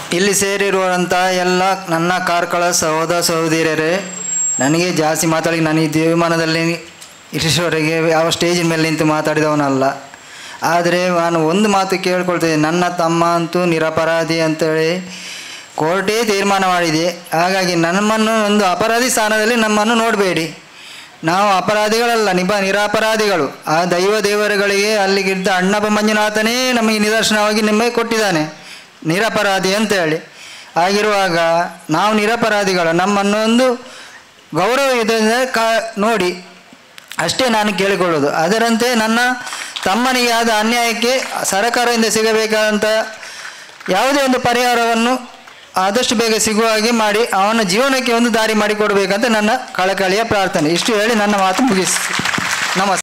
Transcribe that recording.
ಇಲ್ಲಿ ಸೇರಿರುವಂಥ ಎಲ್ಲ ನನ್ನ ಕಾರ್ಕಳ ಸಹೋದರ ಸಹೋದರಿಯರೇ ನನಗೆ ಜಾಸ್ತಿ ಮಾತಾಡಿ ನಾನು ಈ ದೇವಮಾನದಲ್ಲಿ ಇರಿಸುವವರೆಗೆ ಯಾವ ಸ್ಟೇಜಿನ ಮೇಲೆ ನಿಂತು ಮಾತಾಡಿದವನಲ್ಲ ಆದರೆ ನಾನು ಒಂದು ಮಾತು ಕೇಳ್ಕೊಳ್ತೇನೆ ನನ್ನ ತಮ್ಮ ಅಂತೂ ನಿರಪರಾಧಿ ಅಂತೇಳಿ ಕೋರ್ಟೇ ತೀರ್ಮಾನ ಮಾಡಿದೆ ಹಾಗಾಗಿ ನಮ್ಮನ್ನು ಒಂದು ಅಪರಾಧಿ ಸ್ಥಾನದಲ್ಲಿ ನಮ್ಮನ್ನು ನೋಡಬೇಡಿ ನಾವು ಅಪರಾಧಿಗಳಲ್ಲ ನಿಬ ನಿರಪರಾಧಿಗಳು ಆ ದೈವ ದೇವರುಗಳಿಗೆ ಅಲ್ಲಿಗಿದ್ದ ಅಣ್ಣಪ್ಪ ಮಂಜುನಾಥನೇ ನಮಗೆ ನಿದರ್ಶನವಾಗಿ ನಿಮಗೆ ಕೊಟ್ಟಿದ್ದಾನೆ ನಿರಪರಾಧಿ ಅಂತೇಳಿ ಆಗಿರುವಾಗ ನಾವು ನಿರಪರಾಧಿಗಳು ನಮ್ಮನ್ನು ಒಂದು ಗೌರವದಿಂದ ಕಾ ನೋಡಿ ಅಷ್ಟೇ ನಾನು ಕೇಳಿಕೊಳ್ಳೋದು ಅದರಂತೆ ನನ್ನ ತಮ್ಮನಿಗೆ ಆದ ಅನ್ಯಾಯಕ್ಕೆ ಸರಕಾರದಿಂದ ಸಿಗಬೇಕಾದಂಥ ಯಾವುದೇ ಒಂದು ಪರಿಹಾರವನ್ನು ಆದಷ್ಟು ಬೇಗ ಸಿಗುವ ಹಾಗೆ ಮಾಡಿ ಅವನ ಜೀವನಕ್ಕೆ ಒಂದು ದಾರಿ ಮಾಡಿಕೊಡ್ಬೇಕಂತ ನನ್ನ ಕಳಕಳಿಯ ಪ್ರಾರ್ಥನೆ ಇಷ್ಟು ಹೇಳಿ ನನ್ನ ಮಾತು ಮುಗಿಸಿ ನಮಸ್ತೆ